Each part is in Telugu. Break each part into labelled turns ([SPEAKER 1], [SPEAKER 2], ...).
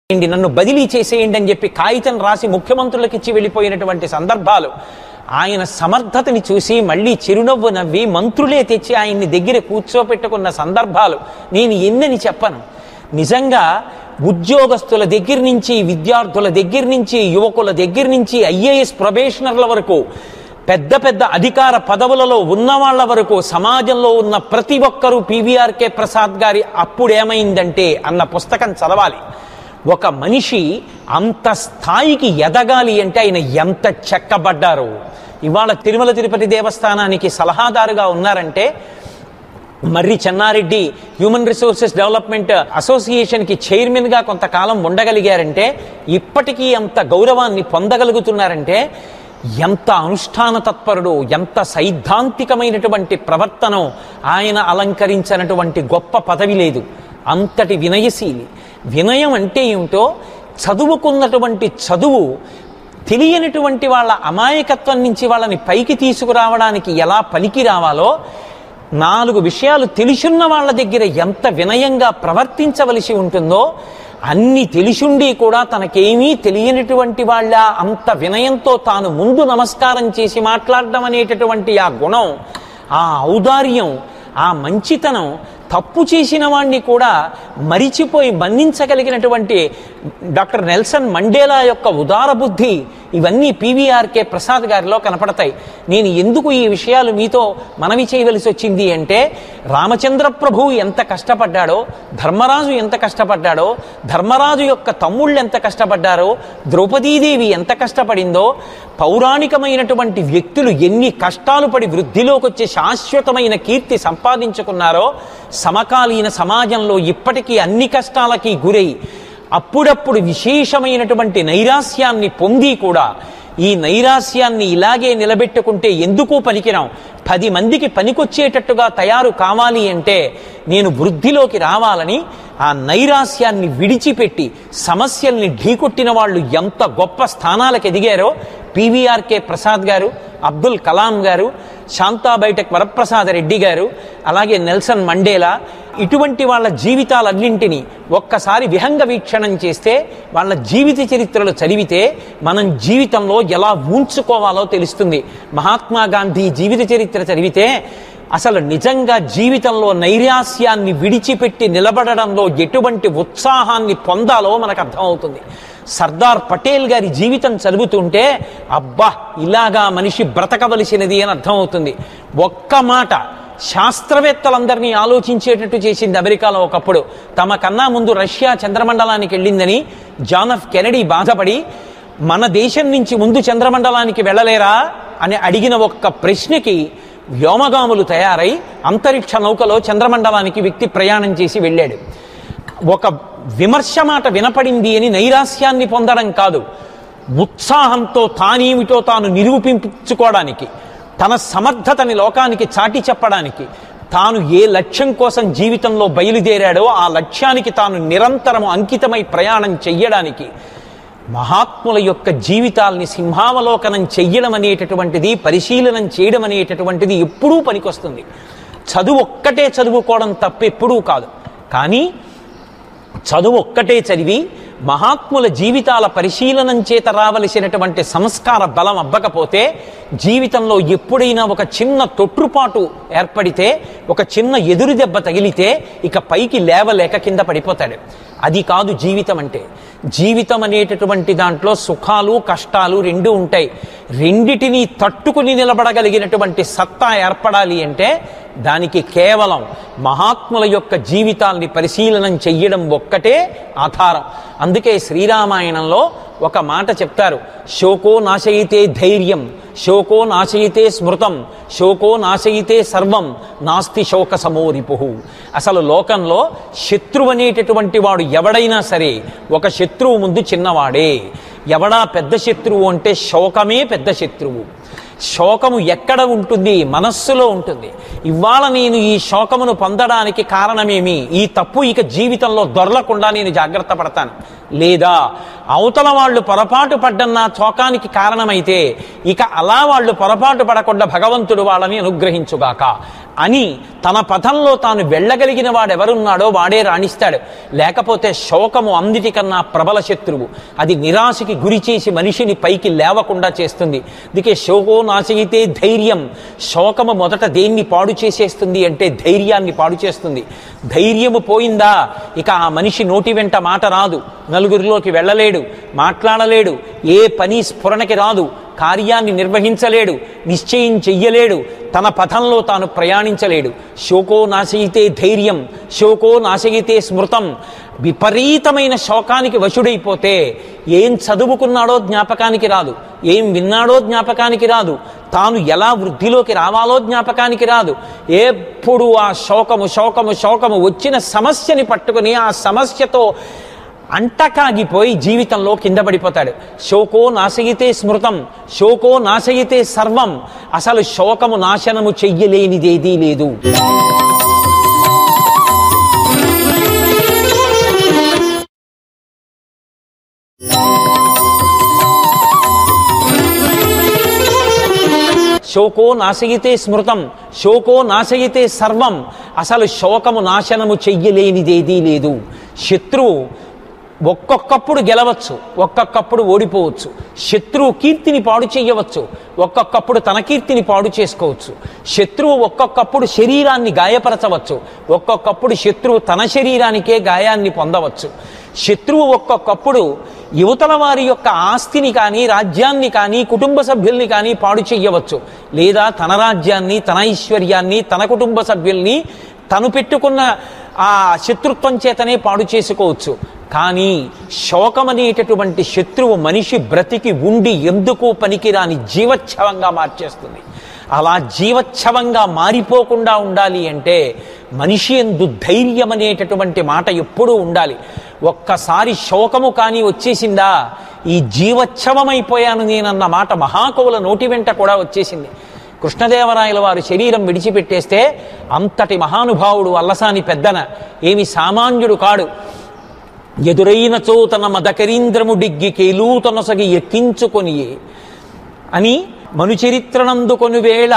[SPEAKER 1] చేయండి నన్ను బదిలీ చేసేయండి అని చెప్పి కాగితం రాసి ముఖ్యమంత్రులకు ఇచ్చి వెళ్ళిపోయినటువంటి సందర్భాలు ఆయన సమర్థతని చూసి మళ్ళీ చిరునవ్వు నవ్వి మంత్రులే తెచ్చి ఆయన్ని దగ్గర కూర్చోపెట్టుకున్న సందర్భాలు నేను ఎన్నని చెప్పను నిజంగా ఉద్యోగస్తుల దగ్గర నుంచి విద్యార్థుల దగ్గర నుంచి యువకుల దగ్గర నుంచి ఐఏఎస్ ప్రొబేషనర్ల వరకు పెద్ద పెద్ద అధికార పదవులలో ఉన్న వాళ్ళ వరకు సమాజంలో ఉన్న ప్రతి ఒక్కరూ పివిఆర్కే ప్రసాద్ గారి అప్పుడేమైందంటే అన్న పుస్తకం చదవాలి ఒక మనిషి అంత స్థాయికి ఎదగాలి అంటే ఆయన ఎంత చెక్కబడ్డారు ఇవాళ తిరుమల తిరుపతి దేవస్థానానికి సలహాదారుగా ఉన్నారంటే Marri Chennareddy human resources development అసోసియేషన్కి చైర్మన్గా కొంతకాలం ఉండగలిగారంటే ఇప్పటికీ అంత గౌరవాన్ని పొందగలుగుతున్నారంటే ఎంత అనుష్ఠాన తత్పరుడు ఎంత సైద్ధాంతికమైనటువంటి ప్రవర్తనం ఆయన అలంకరించినటువంటి గొప్ప పదవి లేదు అంతటి వినయశీలి వినయం అంటే ఏమిటో చదువుకున్నటువంటి చదువు తెలియనటువంటి వాళ్ళ అమాయకత్వం నుంచి వాళ్ళని పైకి తీసుకురావడానికి ఎలా పలికి రావాలో నాలుగు విషయాలు తెలిసున్న వాళ్ళ దగ్గర ఎంత వినయంగా ప్రవర్తించవలసి ఉంటుందో అన్ని తెలిసుండి కూడా తనకేమీ తెలియనటువంటి వాళ్ళ అంత వినయంతో తాను ముందు నమస్కారం చేసి మాట్లాడడం అనేటటువంటి ఆ గుణం ఆ ఔదార్యం ఆ మంచితనం తప్పు చేసిన వాణ్ణి కూడా మరిచిపోయి మన్నించగలిగినటువంటి డాక్టర్ నెల్సన్ మండేలా యొక్క ఉదార బుద్ధి ఇవన్నీ పివిఆర్కే ప్రసాద్ గారిలో కనపడతాయి నేను ఎందుకు ఈ విషయాలు మీతో మనవి చేయవలసి వచ్చింది అంటే రామచంద్ర ప్రభువు ఎంత కష్టపడ్డాడో ధర్మరాజు ఎంత కష్టపడ్డాడో ధర్మరాజు యొక్క తమ్ముళ్ళు ఎంత కష్టపడ్డారో ద్రౌపదీదేవి ఎంత కష్టపడిందో పౌరాణికమైనటువంటి వ్యక్తులు ఎన్ని కష్టాలు పడి వృద్ధిలోకి వచ్చే శాశ్వతమైన కీర్తి సంపాదించుకున్నారో సమకాలీన సమాజంలో ఇప్పటికీ అన్ని కష్టాలకి గురై అప్పుడప్పుడు విశేషమైనటువంటి నైరాస్యాన్ని పొంది కూడా ఈ నైరాస్యాన్ని ఇలాగే నిలబెట్టుకుంటే ఎందుకు పనికిరాం పది మందికి పనికొచ్చేటట్టుగా తయారు కావాలి అంటే నేను వృద్ధిలోకి రావాలని ఆ నైరాస్యాన్ని విడిచిపెట్టి సమస్యల్ని ఢీకొట్టిన వాళ్ళు ఎంత గొప్ప స్థానాలకు ఎదిగారో పివిఆర్కే ప్రసాద్ గారు అబ్దుల్ కలాం గారు శాంతా బైటక్ వరప్రసాద రెడ్డి గారు అలాగే నెల్సన్ మండేలా ఇటువంటి వాళ్ళ జీవితాలన్నింటినీ ఒక్కసారి విహంగ వీక్షణం చేస్తే వాళ్ళ జీవిత చరిత్రలు చదివితే మనం జీవితంలో ఎలా ఊంచుకోవాలో తెలుస్తుంది మహాత్మా గాంధీ జీవిత చరిత్ర చదివితే అసలు నిజంగా జీవితంలో నైరాస్యాన్ని విడిచిపెట్టి నిలబడడంలో ఎటువంటి ఉత్సాహాన్ని పొందాలో మనకు అర్థమవుతుంది సర్దార్ పటేల్ గారి జీవితం చదువుతుంటే అబ్బా ఇలాగా మనిషి బ్రతకవలసినది అని అర్థమవుతుంది ఒక్క మాట శాస్త్రవేత్తలందరినీ ఆలోచించేటట్టు చేసింది అమెరికాలో ఒకప్పుడు తమ కన్నా ముందు రష్యా చంద్రమండలానికి వెళ్ళిందని జాన్ ఎఫ్ కెనడీ బాధపడి మన దేశం నుంచి ముందు చంద్రమండలానికి వెళ్ళలేరా అని అడిగిన ఒక్క ప్రశ్నకి వ్యోమగాములు తయారై అంతరిక్ష నౌకలో చంద్రమండలానికి వ్యక్తి ప్రయాణం చేసి వెళ్ళాడు ఒక విమర్శ మాట వినపడింది అని నైరాస్యాన్ని పొందడం కాదు ఉత్సాహంతో తానేమిటో తాను నిరూపించుకోవడానికి తన సమర్థతని లోకానికి చాటి చెప్పడానికి తాను ఏ లక్ష్యం కోసం జీవితంలో బయలుదేరాడో ఆ లక్ష్యానికి తాను నిరంతరము అంకితమై ప్రయాణం చెయ్యడానికి మహాత్ముల యొక్క జీవితాల్ని సింహావలోకనం చెయ్యడం అనేటటువంటిది పరిశీలనం చేయడం అనేటటువంటిది ఎప్పుడూ పనికొస్తుంది చదువు ఒక్కటే చదువుకోవడం తప్ప ఎప్పుడూ కాదు కానీ చదువు ఒక్కటే చదివి మహాత్ముల జీవితాల పరిశీలనం చేత రావలసినటువంటి సంస్కార బలం అవ్వకపోతే జీవితంలో ఎప్పుడైనా ఒక చిన్న తొట్టుపాటు ఏర్పడితే ఒక చిన్న ఎదురు దెబ్బ తగిలితే ఇక పైకి లేవలేక కింద పడిపోతాడు అది కాదు జీవితం అంటే జీవితం అనేటటువంటి దాంట్లో సుఖాలు కష్టాలు రెండు ఉంటాయి రెండిటిని తట్టుకుని నిలబడగలిగినటువంటి సత్తా ఏర్పడాలి అంటే దానికి కేవలం మహాత్ముల యొక్క జీవితాల్ని పరిశీలనం చెయ్యడం ఒక్కటే ఆధారం అందుకే శ్రీరామాయణంలో ఒక మాట చెప్తారు శోకో నాశయితే ధైర్యం శోకో నాశయితే స్మృతం శోకో నాశయితే సర్వం నాస్తి శోక సమోరిపు అసలు లోకంలో శత్రువు అనేటటువంటి వాడు ఎవడైనా సరే ఒక శత్రువు ముందు చిన్నవాడే ఎవడా పెద్ద శత్రువు అంటే శోకమే పెద్ద శత్రువు శోకము ఎక్కడ ఉంటుంది మనస్సులో ఉంటుంది ఇవాళ నేను ఈ శోకమును పొందడానికి కారణమేమి ఈ తప్పు ఇక జీవితంలో దొరలకుండా నేను జాగ్రత్త పడతాను లేదా అవతల వాళ్ళు పొరపాటు పడ్డం నా శోకానికి కారణమైతే ఇక అలా వాళ్ళు పొరపాటు పడకుండా భగవంతుడు వాళ్ళని అనుగ్రహించుగాక అని తన పథంలో తాను వెళ్ళగలిగిన వాడెవరున్నాడో వాడే రాణిస్తాడు లేకపోతే శోకము అన్నిటికన్నా ప్రబల శత్రువు అది నిరాశకి గురి చేసి మనిషిని పైకి లేవకుండా చేస్తుంది అందుకే శోకో నాశయితే ధైర్యం శోకము మొదట దేన్ని పాడు చేసేస్తుంది అంటే ధైర్యాన్ని పాడు చేస్తుంది ధైర్యము పోయిందా ఇక ఆ మనిషి నోటి వెంట మాట రాదు నలుగురిలోకి వెళ్ళలేడు మాట్లాడలేడు ఏ పని స్ఫురణకి రాదు కార్యాన్ని నిర్వహించలేడు నిశ్చయం చెయ్యలేడు తన పథంలో తాను ప్రయాణించలేడు శోకో నాశయితే ధైర్యం శోకో నాశయితే స్మృతం విపరీతమైన శోకానికి వశుడైపోతే ఏం చదువుకున్నాడో జ్ఞాపకానికి రాదు ఏం విన్నాడో జ్ఞాపకానికి రాదు తాను ఎలా వృద్ధిలోకి రావాలో జ్ఞాపకానికి రాదు ఎప్పుడు ఆ శోకము శోకము శోకము వచ్చిన సమస్యని పట్టుకుని ఆ సమస్యతో అంటకాగిపోయి జీవితంలో కింద పడిపోతాడు శోకో నాశయితే స్మృతం శోకో నాశయితే సర్వం అసలు శోకము నాశనము చెయ్యలేనిదేదీ లేదు శోకో నాశయితే స్మృతం శోకో నాశయితే సర్వం అసలు శోకము నాశనము చెయ్యలేనిదేదీ లేదు శత్రువు ఒక్కొక్కప్పుడు గెలవచ్చు ఒక్కొక్కప్పుడు ఓడిపోవచ్చు శత్రువు కీర్తిని పాడు చేయవచ్చు ఒక్కొక్కప్పుడు తన కీర్తిని పాడు చేసుకోవచ్చు శత్రువు ఒక్కొక్కప్పుడు శరీరాన్ని గాయపరచవచ్చు ఒక్కొక్కప్పుడు శత్రువు తన శరీరానికే గాయాన్ని పొందవచ్చు శత్రువు ఒక్కొక్కప్పుడు యువతల వారి యొక్క ఆస్తిని కానీ రాజ్యాన్ని కానీ కుటుంబ సభ్యుల్ని కానీ పాడు చెయ్యవచ్చు లేదా తన రాజ్యాన్ని తన ఐశ్వర్యాన్ని తన కుటుంబ సభ్యుల్ని తను పెట్టుకున్న ఆ శత్రుత్వం చేతనే పాడు చేసుకోవచ్చు కానీ శోకమనేటటువంటి శత్రువు మనిషి బ్రతికి ఉండి ఎందుకు పనికిరాని జీవచ్ఛవంగా మార్చేస్తుంది అలా జీవచ్ఛవంగా మారిపోకుండా ఉండాలి అంటే మనిషి ఎందు ధైర్యం అనేటటువంటి మాట ఎప్పుడూ ఉండాలి ఒక్కసారి శోకము కానీ వచ్చేసిందా ఈ జీవచ్ఛవమైపోయాను నేనన్న మాట మహాకవుల నోటి వెంట కూడా వచ్చేసింది కృష్ణదేవరాయల వారు శరీరం విడిచిపెట్టేస్తే అంతటి మహానుభావుడు అల్లసాని పెద్దన ఏమి సామాన్యుడు కాడు ఎదురైన చోతన మదకరీంద్రము డిగ్గి కేలూతనొసగి ఎక్కించుకొని అని మనుచరిత్రనందుకొని వేళ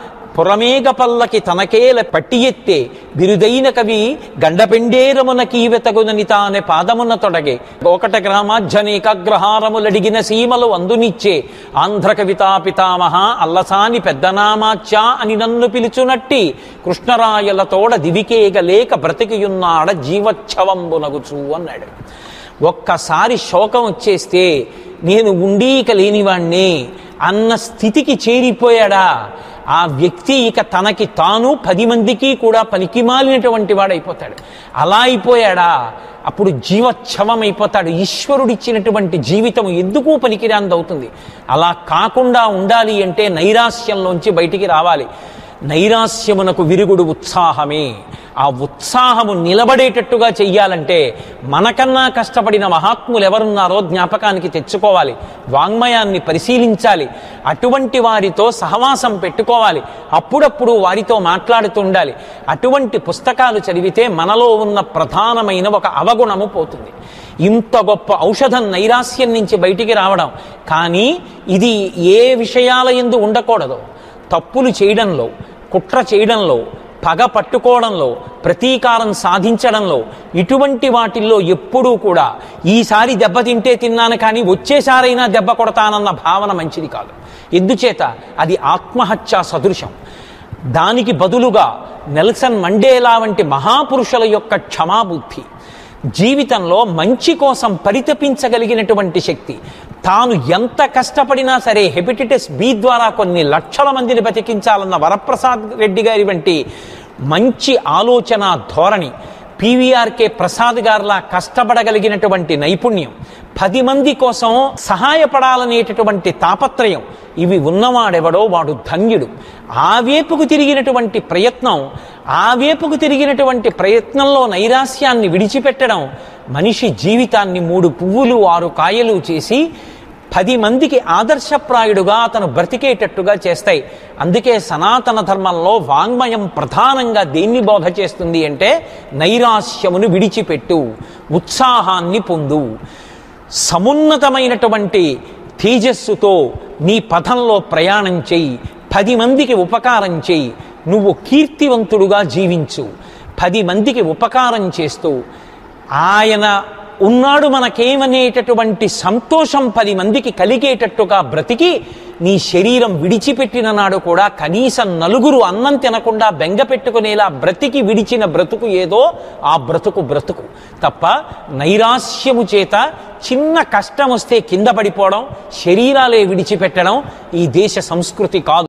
[SPEAKER 1] పురమేగ పల్లకి తనకేల పట్టి ఎత్తే బిరుదైన కవి గండపెండేరమున కీవెతగునని తానే పాదమున తొడగే ఒకట గ్రామాధ్యనేకగ్రహారములడిగిన సీమలు అందునిచ్చే ఆంధ్ర కవితా పితామహ అల్లసాని పెద్దనామాచ్యా అని నన్ను పిలుచునట్టి కృష్ణరాయల తోడ దివికేగలేక బ్రతికియున్నాడ జీవచ్ఛవంబునగుచు అన్నాడు ఒక్కసారి శోకం వచ్చేస్తే నేను ఉండీక లేనివాణ్ణి అన్న స్థితికి చేరిపోయాడా ఆ వ్యక్తి ఇక తనకి తాను పది మందికి కూడా పనికిమాలినటువంటి వాడైపోతాడు అలా అయిపోయాడా అప్పుడు జీవచ్ఛవం అయిపోతాడు ఈశ్వరుడిచ్చినటువంటి జీవితం ఎందుకు పనికిరాందవుతుంది అలా కాకుండా ఉండాలి అంటే నైరాస్యంలోంచి బయటికి రావాలి నైరాస్యమునకు విరుగుడు ఉత్సాహమే ఆ ఉత్సాహము నిలబడేటట్టుగా చెయ్యాలంటే మనకన్నా కష్టపడిన మహాత్ములు ఎవరున్నారో జ్ఞాపకానికి తెచ్చుకోవాలి వాంగ్మయాన్ని పరిశీలించాలి అటువంటి వారితో సహవాసం పెట్టుకోవాలి అప్పుడప్పుడు వారితో మాట్లాడుతూ ఉండాలి అటువంటి పుస్తకాలు చదివితే మనలో ఉన్న ప్రధానమైన ఒక అవగుణము పోతుంది ఇంత గొప్ప ఔషధం నైరాస్యం నుంచి బయటికి రావడం కానీ ఇది ఏ విషయాల ఎందు ఉండకూడదు తప్పులు చేయడంలో కుట్ర చేయడంలో పగ పట్టుకోవడంలో ప్రతీకారం సాధించడంలో ఇటువంటి వాటిల్లో ఎప్పుడూ కూడా ఈసారి దెబ్బతింటే తిన్నాను కానీ వచ్చేసారైనా దెబ్బ కొడతానన్న భావన మంచిది కాదు ఎందుచేత అది ఆత్మహత్యా సదృశం దానికి బదులుగా నెల్సన్ మండేలా వంటి మహాపురుషుల యొక్క క్షమాబుద్ధి జీవితంలో మంచి కోసం పరితపించగలిగినటువంటి శక్తి తాను ఎంత కష్టపడినా సరే హెపటిటిస్ బి ద్వారా కొన్ని లక్షల మందిని బతికించాలన్న వరప్రసాద్ రెడ్డి గారి వంటి మంచి ఆలోచన ధోరణి పివిఆర్కే ప్రసాద్ గారిలా కష్టపడగలిగినటువంటి నైపుణ్యం పది మంది కోసం సహాయపడాలనేటటువంటి తాపత్రయం ఇవి ఉన్నవాడెవడో వాడు ధన్యుడు ఆ వేపుకు తిరిగినటువంటి ప్రయత్నం ఆ వేపుకు తిరిగినటువంటి ప్రయత్నంలో నైరాస్యాన్ని విడిచిపెట్టడం మనిషి జీవితాన్ని మూడు పువ్వులు ఆరు కాయలు చేసి పది మందికి ఆదర్శప్రాయుడుగా అతను బ్రతికేటట్టుగా చేస్తాయి అందుకే సనాతన ధర్మంలో వాంగ్మయం ప్రధానంగా దేన్ని బోధ చేస్తుంది అంటే నైరాశ్యమును విడిచిపెట్టు ఉత్సాహాన్ని పొందు సమున్నతమైనటువంటి తేజస్సుతో నీ పథంలో ప్రయాణం చెయ్యి పది మందికి ఉపకారం చెయ్యి నువ్వు కీర్తివంతుడుగా జీవించు పది మందికి ఉపకారం చేస్తూ ఆయన ఉన్నాడు మనకేమనేటటువంటి సంతోషం పది మందికి కలిగేటట్టుగా బ్రతికి నీ శరీరం విడిచిపెట్టిన నాడు కూడా కనీసం నలుగురు అన్నం తినకుండా బెంగ పెట్టుకునేలా బ్రతికి విడిచిన బ్రతుకు ఏదో ఆ బ్రతుకు బ్రతుకు తప్ప నైరాస్యము చేత చిన్న కష్టం వస్తే కింద పడిపోవడం శరీరాలే విడిచిపెట్టడం ఈ దేశ సంస్కృతి కాదు